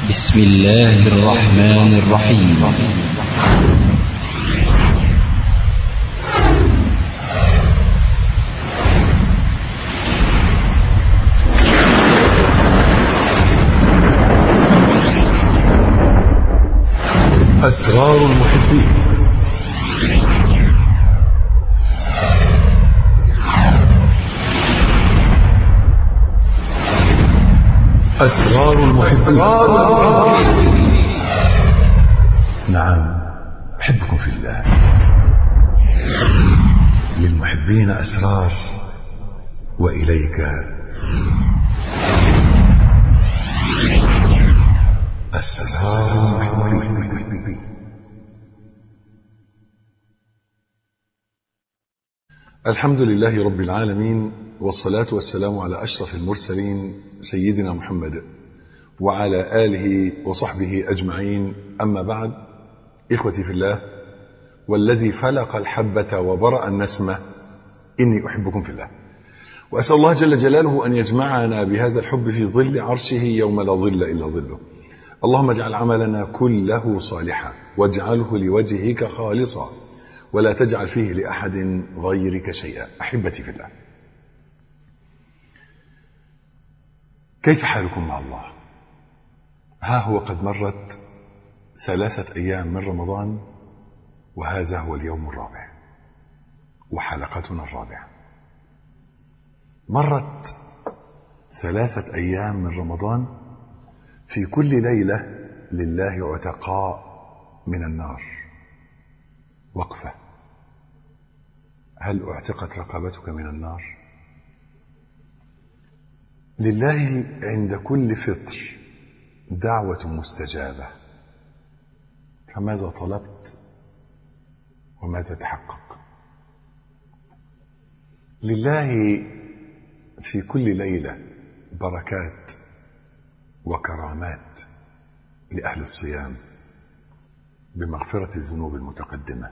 بسم الله الرحمن الرحيم أسرار المحبين أسرار المحبين نعم أحبكم في الله للمحبين أسرار وإليك أسرار المحبين الحمد لله رب العالمين والصلاة والسلام على أشرف المرسلين سيدنا محمد وعلى آله وصحبه أجمعين أما بعد إخوتي في الله والذي فلق الحبة وبرأ النسمة إني أحبكم في الله وأسأل الله جل جلاله أن يجمعنا بهذا الحب في ظل عرشه يوم لا ظل إلا ظله اللهم اجعل عملنا كله صالحا واجعله لوجهك خالصا ولا تجعل فيه لأحد غيرك شيئا أحبتي في الله كيف حالكم مع الله ها هو قد مرت ثلاثة أيام من رمضان وهذا هو اليوم الرابع وحلقتنا الرابعة مرت ثلاثة أيام من رمضان في كل ليلة لله عتقاء من النار وقفة هل اعتقت رقبتك من النار لله عند كل فطر دعوة مستجابة فماذا طلبت وماذا تحقق لله في كل ليلة بركات وكرامات لأهل الصيام بمغفرة الذنوب المتقدمة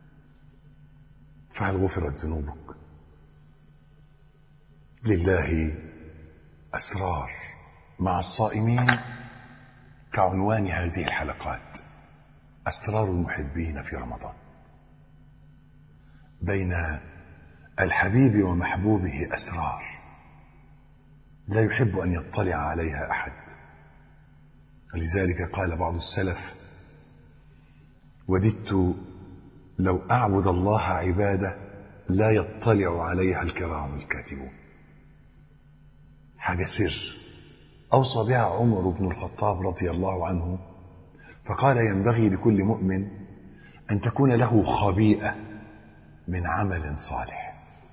فهل غفرت ذنوبك لله أسرار مع الصائمين كعنوان هذه الحلقات أسرار المحبين في رمضان بين الحبيب ومحبوبه أسرار لا يحب أن يطلع عليها أحد ولذلك قال بعض السلف وددت لو أعبد الله عبادة لا يطلع عليها الكرام الكاتبون حاجة سر أوصى بها عمر بن الخطاب رضي الله عنه فقال ينبغي لكل مؤمن أن تكون له خبيئة من عمل صالح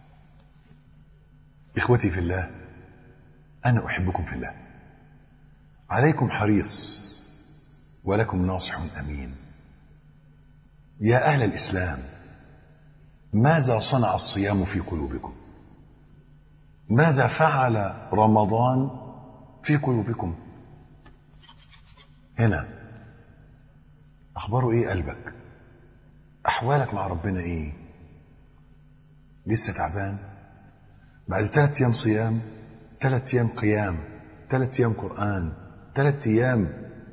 إخوتي في الله أنا أحبكم في الله عليكم حريص ولكم ناصح أمين يا أهل الإسلام ماذا صنع الصيام في قلوبكم ماذا فعل رمضان في قلوبكم هنا اخباره ايه قلبك احوالك مع ربنا ايه لسه تعبان بعد ثلاث ايام صيام ثلاث ايام قيام ثلاث ايام قران ثلاث ايام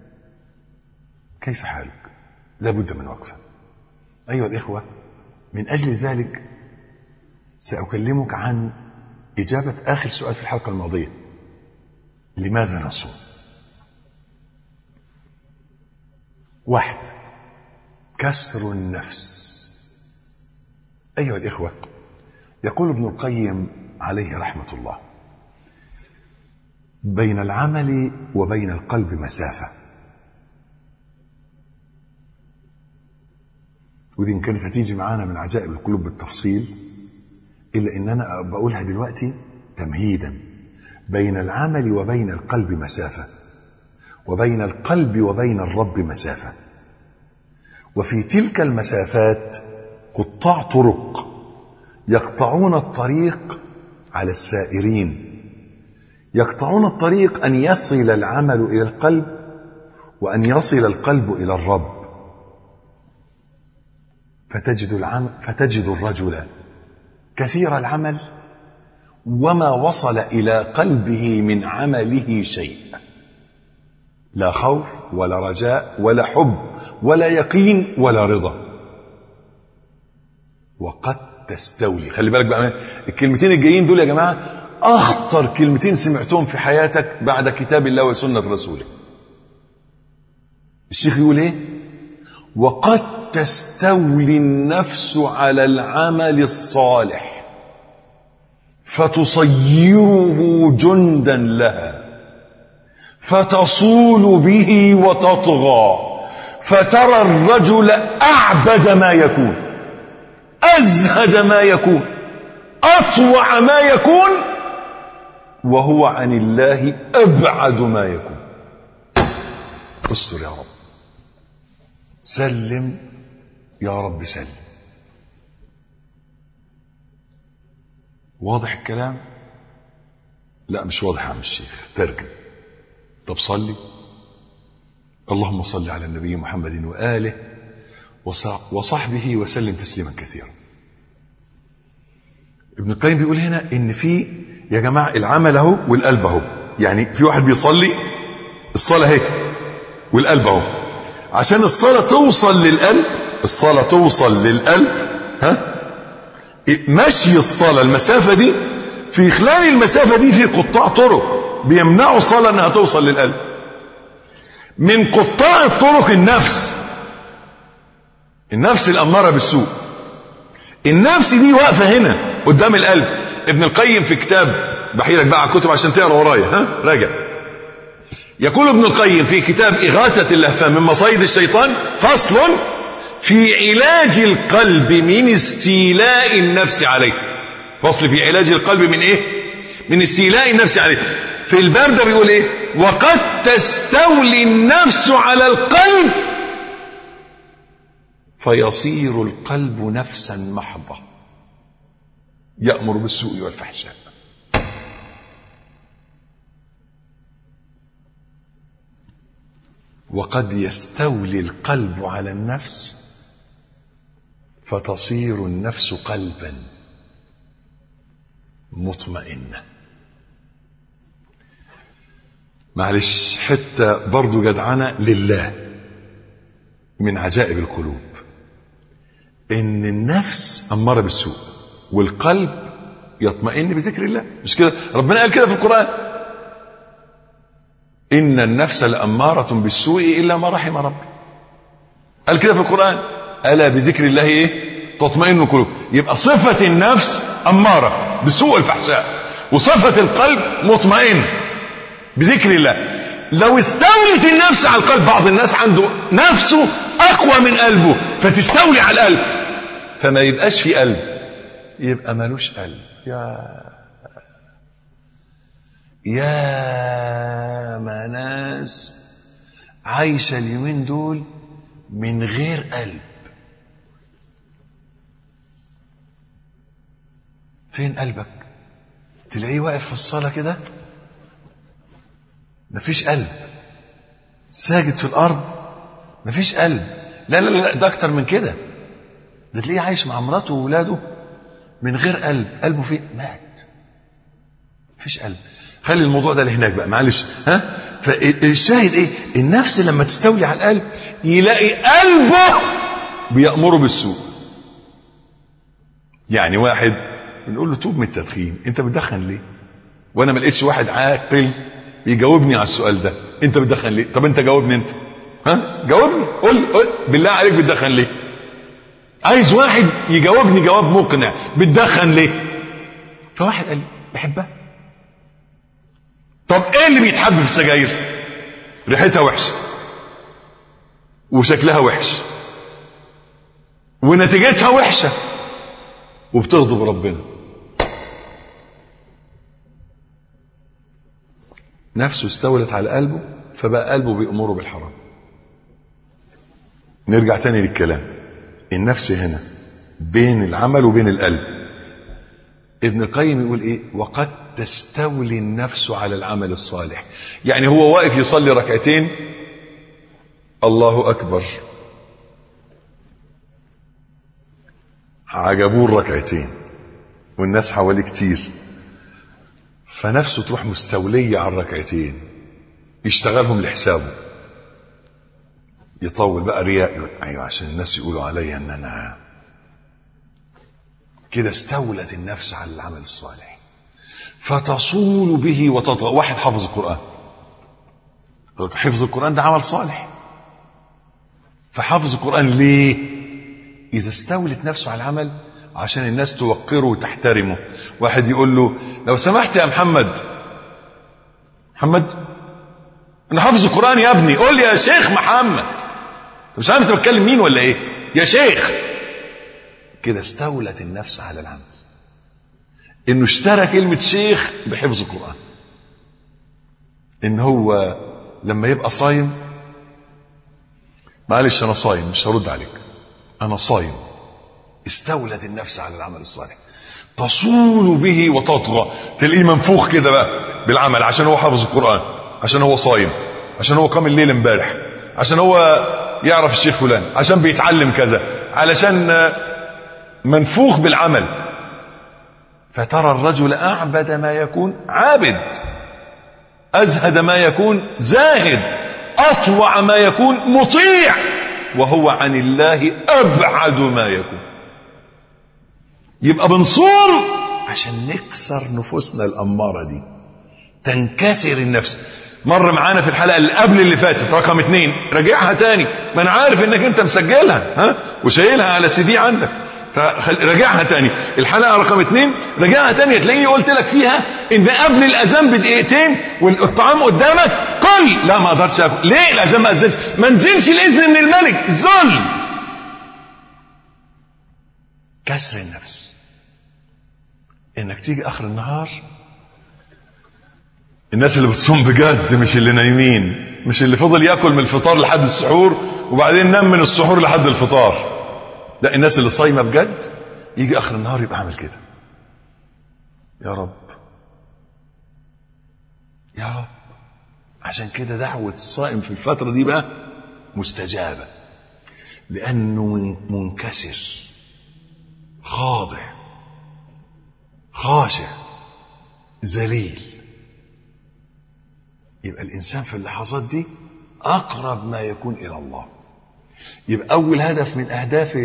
كيف حالك لابد من وقفه ايها الاخوه من اجل ذلك ساكلمك عن إجابة آخر سؤال في الحلقة الماضية لماذا نصوم واحد كسر النفس أيها الإخوة يقول ابن القيم عليه رحمة الله بين العمل وبين القلب مسافة ودي إن كانت هتيجي معانا من عجائب القلوب بالتفصيل إلا إن أنا بقولها دلوقتي تمهيدا بين العمل وبين القلب مسافة وبين القلب وبين الرب مسافة وفي تلك المسافات قطاع طرق يقطعون الطريق على السائرين يقطعون الطريق أن يصل العمل إلى القلب وأن يصل القلب إلى الرب فتجد العمل فتجد الرجل كثير العمل وما وصل الى قلبه من عمله شيء لا خوف ولا رجاء ولا حب ولا يقين ولا رضا وقد تستولي خلي بالك بقى الكلمتين الجايين دول يا جماعة أخطر كلمتين سمعتهم في حياتك بعد كتاب الله وسنة رسوله الشيخ يقول ايه وقد تستولي النفس على العمل الصالح فتصيره جندا لها فتصول به وتطغى فترى الرجل اعبد ما يكون ازهد ما يكون اطوع ما يكون وهو عن الله ابعد ما يكون استر يا رب سلم يا رب سلم واضح الكلام لا مش واضح يا عم الشيخ ترجم طب صلي اللهم صل على النبي محمد وآله وصحبه وسلم تسليما كثيرا ابن القيم بيقول هنا ان في يا جماعة العمل اهو والقلب اهو يعني في واحد بيصلي الصلاة اهي والقلب اهو عشان الصلاة توصل للقلب الصلاة توصل للقلب ها مشي الصلاة المسافة دي في خلال المسافة دي في قطاع طرق بيمنعوا الصلاة انها توصل للقلب من قطاع الطرق النفس النفس الأمارة بالسوء النفس دي واقفة هنا قدام القلب ابن القيم في كتاب بحيلك بقى على الكتب عشان تقرا ورايا ها راجع يقول ابن القيم في كتاب إغاثة اللهفان من مصايد الشيطان فصل في علاج القلب من استيلاء النفس عليه فصل في علاج القلب من ايه من استيلاء النفس عليه في البردة بيقول ايه وقد تستولي النفس على القلب فيصير القلب نفسا محضة يأمر بالسوء والفحشاء وقد يستولي القلب على النفس فتصير النفس قلبا مطمئنة معلش حتى برضو جدعنا لله من عجائب القلوب ان النفس اماره بالسوء والقلب يطمئن بذكر الله مش كده ربنا قال كده في القران ان النفس لاماره بالسوء الا ما رحم ربي قال كده في القران الا بذكر الله ايه تطمئن القلوب يبقى صفه النفس اماره بالسوء والفحشاء وصفه القلب مطمئن بذكر الله لو استولت النفس على القلب بعض الناس عنده نفسه اقوى من قلبه فتستولي على القلب فما يبقاش في قلب يبقى ملوش قلب يا يا ما ناس عايشة اليومين دول من غير قلب فين قلبك تلاقيه واقف في الصلاة كده مفيش قلب ساجد في الارض مفيش قلب لا لا لا ده اكتر من كده ده تلاقيه عايش مع مراته واولاده من غير قلب قلبه فين مات مفيش قلب خلي الموضوع ده لهناك بقى معلش ها فالشاهد ايه النفس لما تستولي على القلب يلاقي قلبه بيأمره بالسوء يعني واحد بنقول له توب من التدخين انت بتدخن ليه وانا ما لقيتش واحد عاقل يجاوبني على السؤال ده انت بتدخن ليه طب انت جاوبني انت ها جاوبني قول, قول بالله عليك بتدخن ليه عايز واحد يجاوبني جواب مقنع بتدخن ليه فواحد قال لي بحبها طب ايه اللي بيتحب في السجاير ريحتها وحشه وشكلها وحش ونتيجتها وحشه وبتغضب ربنا نفسه استولت على قلبه فبقى قلبه بيأمره بالحرام نرجع تاني للكلام النفس هنا بين العمل وبين القلب ابن القيم يقول ايه وقد تستولي النفس على العمل الصالح يعني هو واقف يصلي ركعتين الله اكبر عجبوه الركعتين والناس حواليه كتير فنفسه تروح مستولية على الركعتين يشتغلهم لحسابه يطول بقى رياء يقول ايوه عشان الناس يقولوا عليا ان انا كده استولت النفس على العمل الصالح فتصول به وتطغى واحد حافظ القرآن حفظ القرآن ده عمل صالح فحافظ القرآن ليه إذا استولت نفسه على العمل عشان الناس توقره وتحترمه واحد يقول له لو سمحت يا محمد محمد انا حافظ القرآن يا ابني قول لي يا شيخ محمد انت مش عارف انت بتكلم مين ولا ايه يا شيخ كده استولت النفس على العمل انه اشترى كلمة شيخ بحفظ القرآن ان هو لما يبقى صايم معلش انا صايم مش هرد عليك انا صايم استولت النفس على العمل الصالح تصول به وتطغى تلاقيه منفوخ كده بقى بالعمل عشان هو حافظ القرآن عشان هو صايم عشان هو قام الليل امبارح عشان هو يعرف الشيخ فلان عشان بيتعلم كذا علشان منفوخ بالعمل فترى الرجل أعبد ما يكون عابد أزهد ما يكون زاهد أطوع ما يكون مطيع وهو عن الله أبعد ما يكون يبقى بنصوم عشان نكسر نفوسنا الأمارة دي تنكسر النفس مر معانا في الحلقة اللي قبل اللي فاتت رقم اتنين راجعها تاني ما انا عارف انك انت مسجلها ها وشايلها على سي دي عندك راجعها تاني الحلقة رقم اتنين راجعها تاني تلاقيني قلت لك فيها ان قبل الاذان بدقيقتين والطعام قدامك كل لا ما اقدرش اكل ليه الاذان ما اذنش ما نزلش الاذن من الملك ذل كسر النفس انك تيجي اخر النهار الناس اللي بتصوم بجد مش اللي نايمين مش اللي فضل ياكل من الفطار لحد السحور وبعدين نام من السحور لحد الفطار لا الناس اللي صايمه بجد يجي اخر النهار يبقى عامل كده يا رب يا رب عشان كده دعوة الصائم في الفترة دي بقى مستجابة لأنه منكسر خاضع خاشع ذليل يبقى الإنسان في اللحظات دي أقرب ما يكون إلى الله يبقى أول هدف من أهداف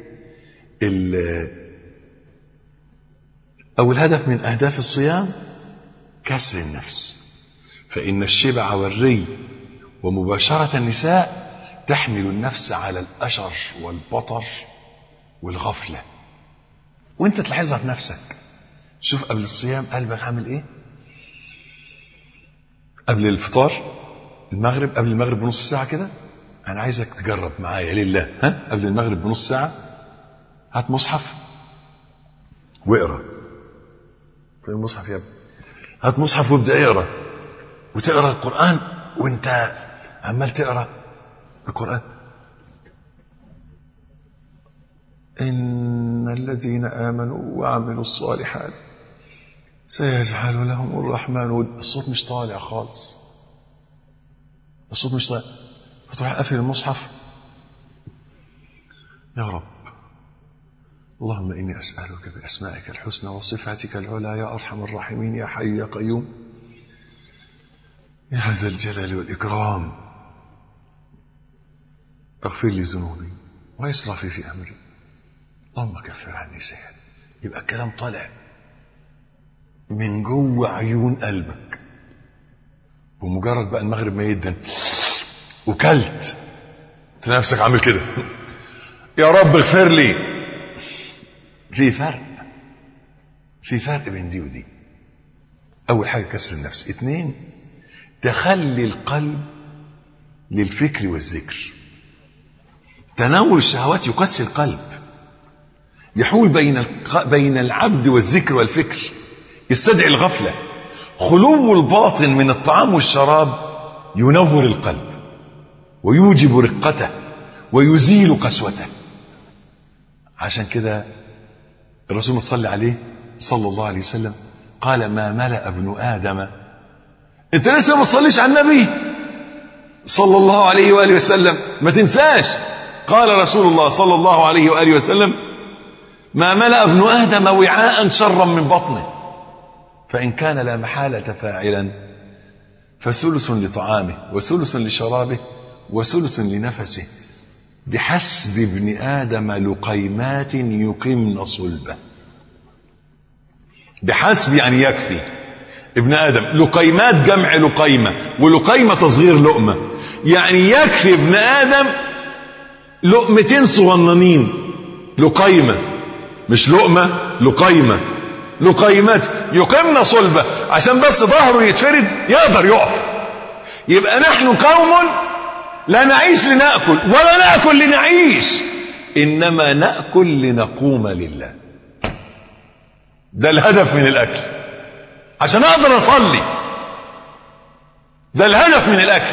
أول هدف من أهداف الصيام كسر النفس فإن الشبع والري ومباشرة النساء تحمل النفس على الأشر والبطر والغفلة وانت تلاحظها في نفسك شوف قبل الصيام قلبك عامل ايه قبل الفطار المغرب قبل المغرب بنص ساعة كده أنا عايزك تجرب معايا لله ها قبل المغرب بنص ساعة هات مصحف واقرا في المصحف يا ابني هات مصحف وابدا اقرا وتقرا القرآن وانت عمال تقرا القرآن إن الذين آمنوا وعملوا الصالحات سيجعل لهم الرحمن ود الصوت مش طالع خالص الصوت مش طالع فتروح قافل المصحف يا رب اللهم إني أسألك بأسمائك الحسنى وصفاتك العلى يا أرحم الراحمين يا حي يا قيوم يا ذا الجلال والإكرام اغفر لي ذنوبي وإسرافي في أمري اللهم كفر عني سيئات يبقى الكلام طالع من جوه عيون قلبك ومجرد بقى المغرب ما يدن وكلت تلاقي نفسك عامل كده يا رب اغفر لي في فرق في فرق بين دي ودي اول حاجه كسر النفس اثنين تخلي القلب للفكر والذكر تناول الشهوات يقسي القلب يحول بين بين العبد والذكر والفكر يستدعي الغفلة خلو الباطن من الطعام والشراب ينور القلب ويوجب رقته ويزيل قسوته عشان كده الرسول صلى عليه صلى الله عليه وسلم قال ما ملأ ابن آدم انت لسه ما تصليش على النبي صلى الله عليه وآله وسلم ما تنساش قال رسول الله صلى الله عليه وآله وسلم ما ملأ ابن آدم وعاء شرا من بطنه فإن كان لا محالة فاعلا فثلث لطعامه وثلث لشرابه وثلث لنفسه بحسب ابن آدم لقيمات يقمن صلبه بحسب يعني يكفي ابن آدم لقيمات جمع لقيمة ولقيمة تصغير لقمة يعني يكفي ابن آدم لقمتين صغننين لقيمة مش لقمة لقيمة لقيمات يقمن صلبة عشان بس ظهره يتفرد يقدر يقف يبقى نحن قوم لا نعيش لنأكل ولا نأكل لنعيش إنما نأكل لنقوم لله ده الهدف من الأكل عشان أقدر أصلي ده الهدف من الأكل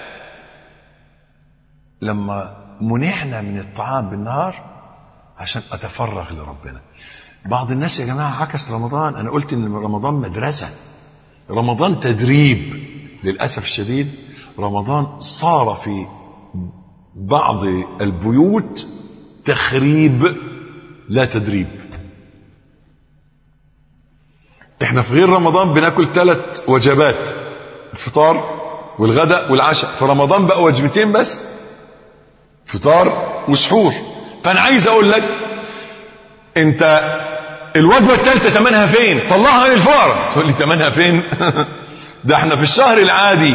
لما منعنا من الطعام بالنهار عشان أتفرغ لربنا بعض الناس يا جماعة عكس رمضان أنا قلت إن رمضان مدرسة رمضان تدريب للأسف الشديد رمضان صار في بعض البيوت تخريب لا تدريب احنا في غير رمضان بناكل ثلاث وجبات الفطار والغداء والعشاء في رمضان بقى وجبتين بس فطار وسحور فانا عايز اقول لك انت الوجبه الثالثه ثمنها فين طلعها من الفقراء تقول لي ثمنها فين ده احنا في الشهر العادي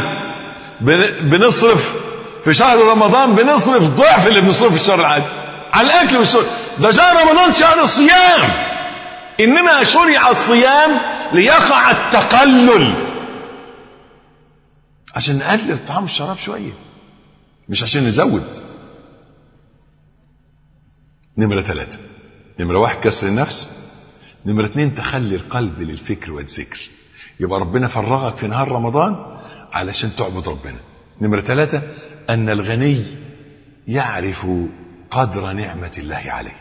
بنصرف في شهر رمضان بنصرف ضعف اللي بنصرفه في الشهر العادي على الاكل والشرب ده شهر رمضان شهر الصيام انما شرع الصيام ليقع التقلل عشان نقلل الطعام والشراب شويه مش عشان نزود نمرة ثلاثة نمرة واحد كسر النفس نمرة اثنين تخلي القلب للفكر والذكر يبقى ربنا فرغك في نهار رمضان علشان تعبد ربنا نمرة ثلاثة أن الغني يعرف قدر نعمة الله عليه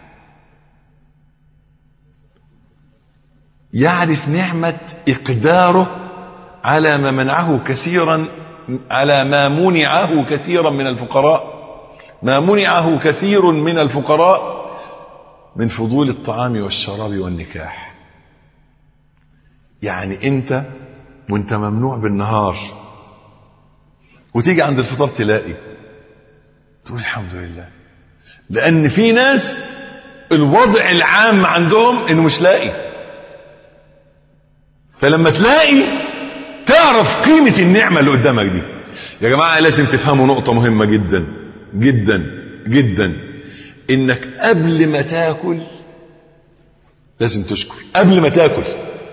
يعرف نعمة إقداره على ما منعه كثيرا على ما منعه كثيرا من الفقراء ما منعه كثير من الفقراء من فضول الطعام والشراب والنكاح يعني انت وانت ممنوع بالنهار وتيجي عند الفطار تلاقي تقول الحمد لله لان في ناس الوضع العام عندهم انه مش لاقي فلما تلاقي تعرف قيمة النعمة اللي قدامك دي يا جماعة لازم تفهموا نقطة مهمة جدا جدا جدا انك قبل ما تاكل لازم تشكر قبل ما تاكل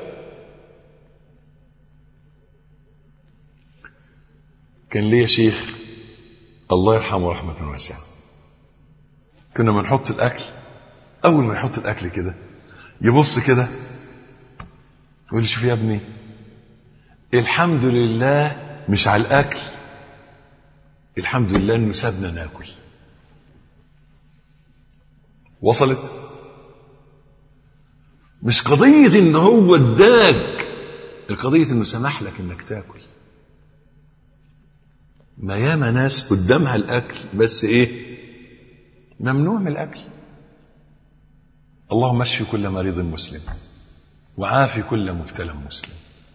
كان ليا شيخ الله يرحمه رحمة واسعة كنا بنحط الأكل أول ما يحط الأكل كده يبص كده يقول لي شوف يا ابني الحمد لله مش على الأكل الحمد لله إنه سابنا ناكل وصلت مش قضية إن هو اداك القضية إنه سمح لك إنك تاكل ما ياما ناس قدامها الاكل بس ايه ممنوع من الاكل اللهم اشفي كل مريض مسلم وعافي كل مبتلى مسلم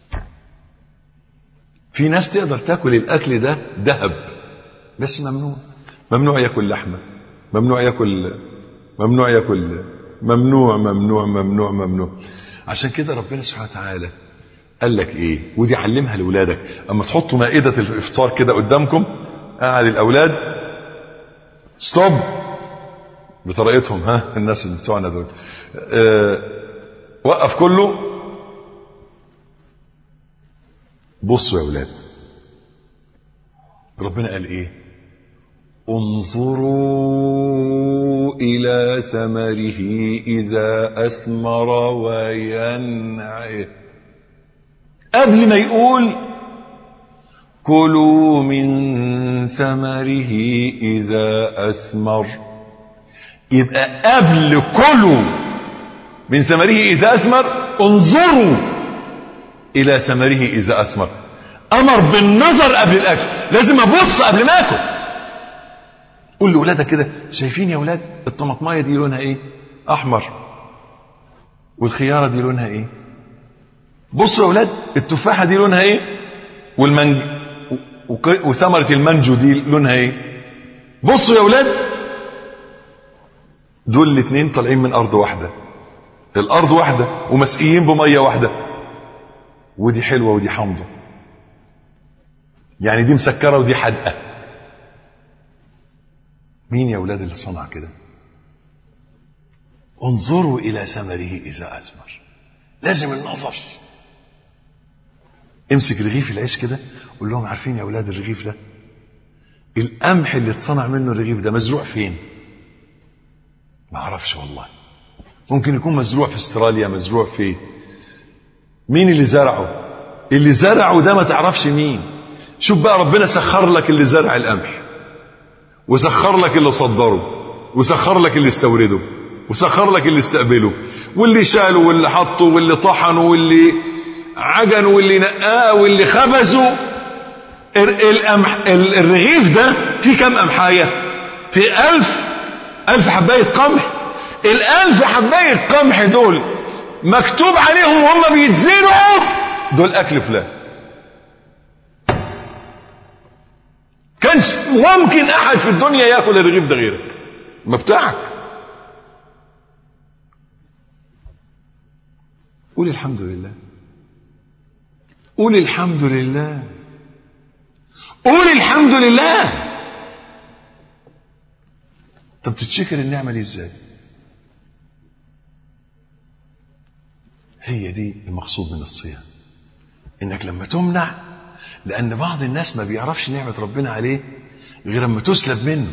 في ناس تقدر تاكل الاكل ده ذهب بس ممنوع ممنوع ياكل لحمه ممنوع ياكل ممنوع ياكل ممنوع ممنوع ممنوع ممنوع عشان كده ربنا سبحانه وتعالى قال لك ايه ودي علمها لاولادك اما تحطوا مائده الافطار كده قدامكم قاعد الاولاد ستوب بطريقتهم ها الناس اللي بتوعنا دول اه وقف كله بصوا يا اولاد ربنا قال ايه انظروا الى ثمره اذا اثمر وينعه قبل ما يقول كلوا من ثمره إذا أثمر يبقى قبل كلوا من ثمره إذا أثمر انظروا إلى ثمره إذا أثمر أمر بالنظر قبل الأكل لازم أبص قبل ما أكل قول لأولادك كده شايفين يا أولاد الطماطماية دي لونها إيه أحمر والخيارة دي لونها إيه بصوا يا اولاد التفاحه دي لونها ايه والمانج وك- وثمرة المانجو دي لونها ايه بصوا يا ولاد دول الاثنين طالعين من ارض واحدة الارض واحدة ومسقيين بمية واحدة ودي حلوة ودي حامضة يعني دي مسكرة ودي حادقة مين يا ولاد اللي صنع كده انظروا الى ثمره اذا اثمر لازم النظر امسك رغيف العيش كده قول لهم عارفين يا اولاد الرغيف ده القمح اللي اتصنع منه الرغيف ده مزروع فين ما اعرفش والله ممكن يكون مزروع في استراليا مزروع في مين اللي زرعه اللي زرعه ده ما تعرفش مين شوف بقى ربنا سخر لك اللي زرع القمح وسخر لك اللي صدره وسخر لك اللي استورده وسخر لك اللي استقبله واللي شاله واللي حطه واللي طحنه واللي عجنه واللي نقاه واللي خبزه ال- القمح ال- الرغيف ده فيه كم قمحايه في ألف ألف حباية قمح الألف حباية قمح دول مكتوب عليهم وهم بيتزرعوا دول أكل فلان كانش ممكن أحد في الدنيا ياكل الرغيف ده غيرك ما بتاعك قول الحمد لله قول الحمد لله قول الحمد لله طب تتشكر النعمة دي ازاي هي دي المقصود من الصيام انك لما تمنع لان بعض الناس ما بيعرفش نعمة ربنا عليه غير لما تسلب منه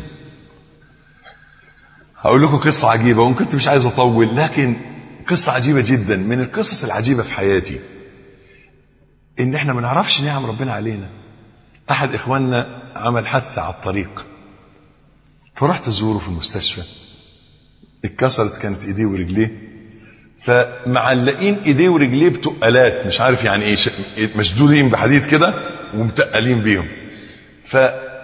هقول لكم قصة عجيبة وان كنت مش عايز اطول لكن قصة عجيبة جدا من القصص العجيبة في حياتي ان احنا ما نعرفش نعم ربنا علينا احد اخواننا عمل حادثة على الطريق فرحت ازوره في المستشفى اتكسرت كانت ايديه ورجليه فمعلقين ايديه ورجليه بتقالات مش عارف يعني ايه ش- مشدودين بحديد كده ومتقلين بيهم ف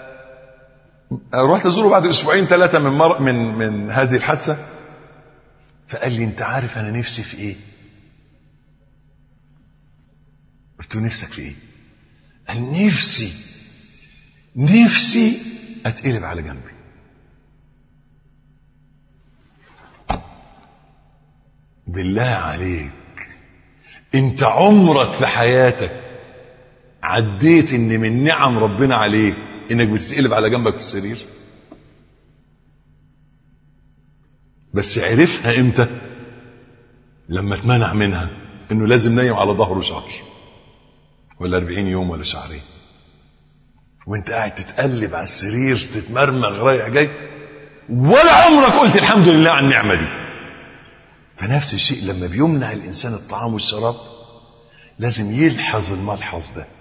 رحت ازوره بعد اسبوعين ثلاثه من مر... من من هذه الحادثه فقال لي انت عارف انا نفسي في ايه قلت له نفسك في ايه قال نفسي نفسي اتقلب على جنبي بالله عليك انت عمرك في حياتك عديت ان من نعم ربنا عليك انك بتتقلب على جنبك في السرير بس عرفها امتى لما اتمنع منها انه لازم نايم على ظهره شهر ولا 40 يوم ولا شهرين وانت قاعد تتقلب على السرير تتمرمغ رايح جاي ولا عمرك قلت الحمد لله على النعمه دي فنفس الشيء لما بيمنع الانسان الطعام والشراب لازم يلحظ الملحظ ده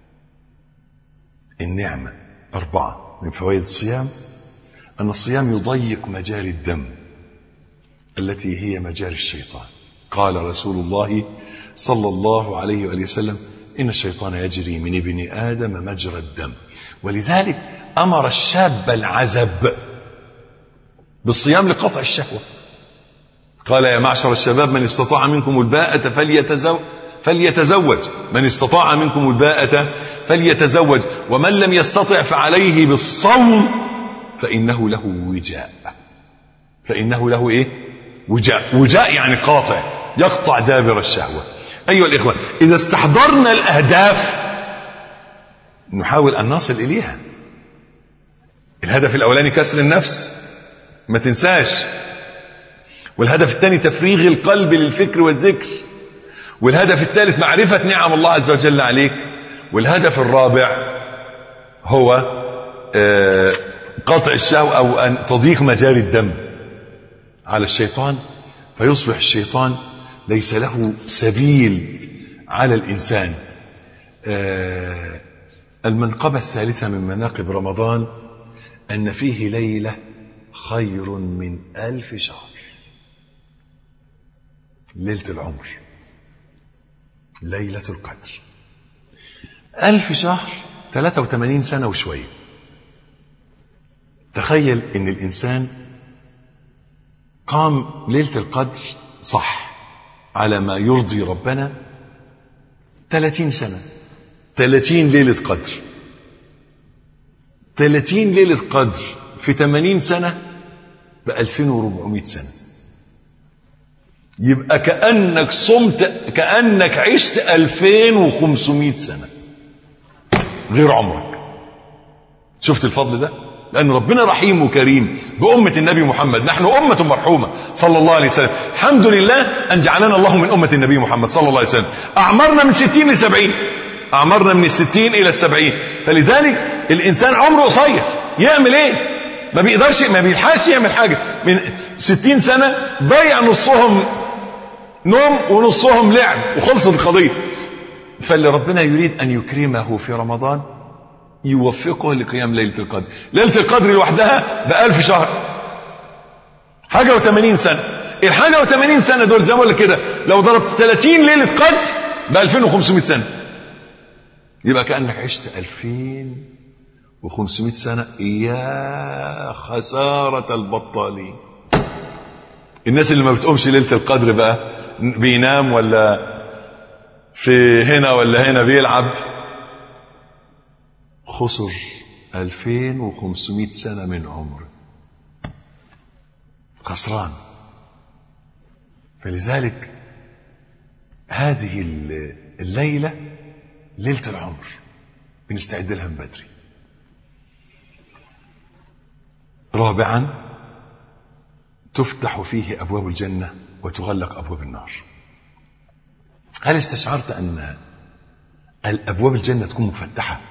النعمه اربعه من فوائد الصيام ان الصيام يضيق مجاري الدم التي هي مجاري الشيطان قال رسول الله صلى الله عليه وآله وسلم إن الشيطان يجري من ابن آدم مجرى الدم ولذلك أمر الشاب العزب بالصيام لقطع الشهوة قال يا معشر الشباب من استطاع منكم الباءة فليتزوج فليتزوج من استطاع منكم الباءة فليتزوج ومن لم يستطع فعليه بالصوم فإنه له وجاء فإنه له إيه وجاء وجاء يعني قاطع يقطع دابر الشهوة أيها الإخوة إذا استحضرنا الأهداف نحاول أن نصل إليها الهدف الأولاني كسر النفس ما تنساش والهدف الثاني تفريغ القلب للفكر والذكر والهدف الثالث معرفة نعم الله عز وجل عليك والهدف الرابع هو آه، قطع الشهوة أو أن تضيق مجاري الدم على الشيطان فيصبح الشيطان ليس له سبيل على الإنسان آه، المنقبة الثالثة من مناقب رمضان أن فيه ليلة خير من ألف شهر ليلة العمر ليلة القدر ألف شهر 83 سنة وشوية تخيل ان الانسان قام ليلة القدر صح على ما يرضي ربنا 30 سنة 30 ليلة قدر 30 ليلة قدر في 80 سنة ب 2400 سنة يبقى كأنك صمت كأنك عشت 2500 سنة غير عمرك شفت الفضل ده لأن ربنا رحيم وكريم بأمة النبي محمد نحن أمة مرحومة صلى الله عليه وسلم الحمد لله أن جعلنا الله من أمة النبي محمد صلى الله عليه وسلم أعمرنا من ستين لسبعين أعمرنا من الستين إلى السبعين فلذلك الإنسان عمره قصير يعمل إيه ما بيقدرش ما بيلحقش يعمل حاجة من ستين سنة ضيع نصهم نوم ونصهم لعب وخلصت القضية فاللي ربنا يريد أن يكرمه في رمضان يوفقه لقيام ليلة القدر ليلة القدر لوحدها بألف شهر حاجة وثمانين سنة الحاجة وثمانين سنة دول زي ما اقول لك كده لو ضربت 30 ليلة قدر ب 2500 سنة يبقى كأنك عشت 2500 سنة يا خسارة البطالين الناس اللي ما بتقومش ليلة القدر بقى بينام ولا في هنا ولا هنا بيلعب خسر 2500 سنة من عمره خسران فلذلك هذه الليلة ليلة العمر بنستعد لها من بدري رابعا تفتح فيه أبواب الجنة وتغلق أبواب النار هل استشعرت أن الأبواب الجنة تكون مفتحة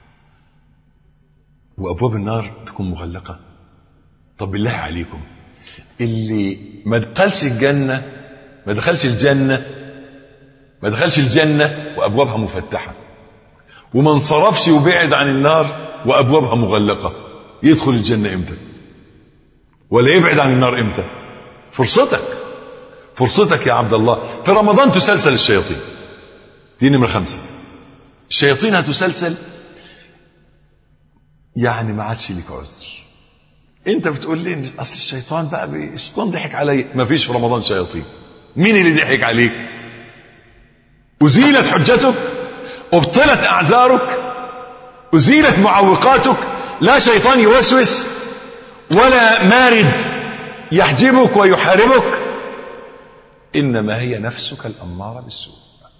وأبواب النار تكون مغلقة طب بالله عليكم اللي ما دخلش الجنة ما دخلش الجنة ما دخلش الجنة وأبوابها مفتحة وما انصرفش وبعد عن النار وأبوابها مغلقة يدخل الجنة إمتى ولا يبعد عن النار إمتى فرصتك فرصتك يا عبد الله في رمضان تسلسل الشياطين دي نمرة خمسة الشياطين هتسلسل يعني ما عادش ليك عذر انت بتقول لي اصل الشيطان بقى بي... الشيطان ضحك علي ما فيش في رمضان شياطين مين اللي ضحك عليك ازيلت حجتك ابطلت اعذارك ازيلت معوقاتك لا شيطان يوسوس ولا مارد يحجبك ويحاربك انما هي نفسك الاماره بالسوء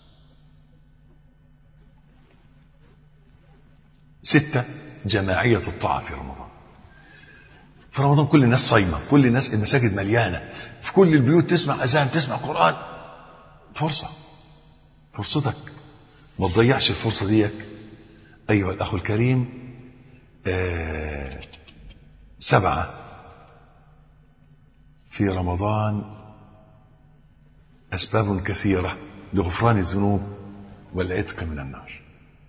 سته جماعيه الطاعه في رمضان في رمضان كل الناس صايمه كل الناس المساجد مليانه في كل البيوت تسمع اذان تسمع قران فرصه فرصتك ما تضيعش الفرصه ديك ايها الاخ الكريم آه سبعه في رمضان اسباب كثيره لغفران الذنوب والعتق من النار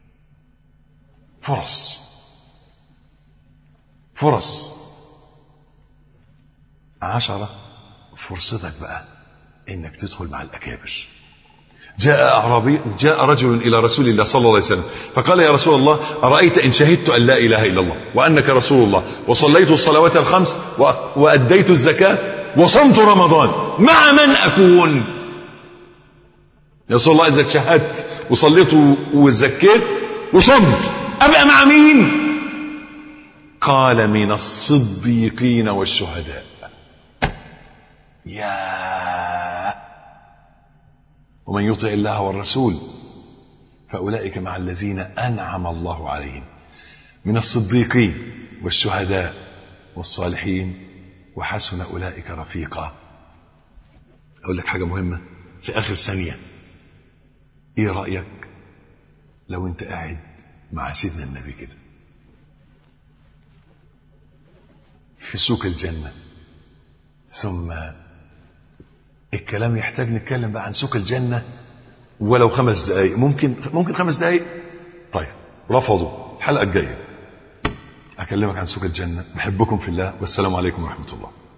فرص فرص عشرة فرصتك بقى انك تدخل مع الاكابر جاء اعرابي جاء رجل الى رسول الله صلى الله عليه وسلم فقال يا رسول الله ارايت ان شهدت ان لا اله الا الله وانك رسول الله وصليت الصلوات الخمس واديت الزكاه وصمت رمضان مع من اكون يا رسول الله اذا شهدت وصليت وزكيت وصمت ابقى مع مين قال من الصديقين والشهداء يا ومن يطع الله والرسول فأولئك مع الذين أنعم الله عليهم من الصديقين والشهداء والصالحين وحسن أولئك رفيقا أقول لك حاجة مهمة في آخر ثانية إيه رأيك لو أنت قاعد مع سيدنا النبي كده في سوق الجنة ثم الكلام يحتاج نتكلم بقى عن سوق الجنة ولو خمس دقايق ممكن ممكن خمس دقايق طيب رفضوا الحلقة الجاية أكلمك عن سوق الجنة نحبكم في الله والسلام عليكم ورحمة الله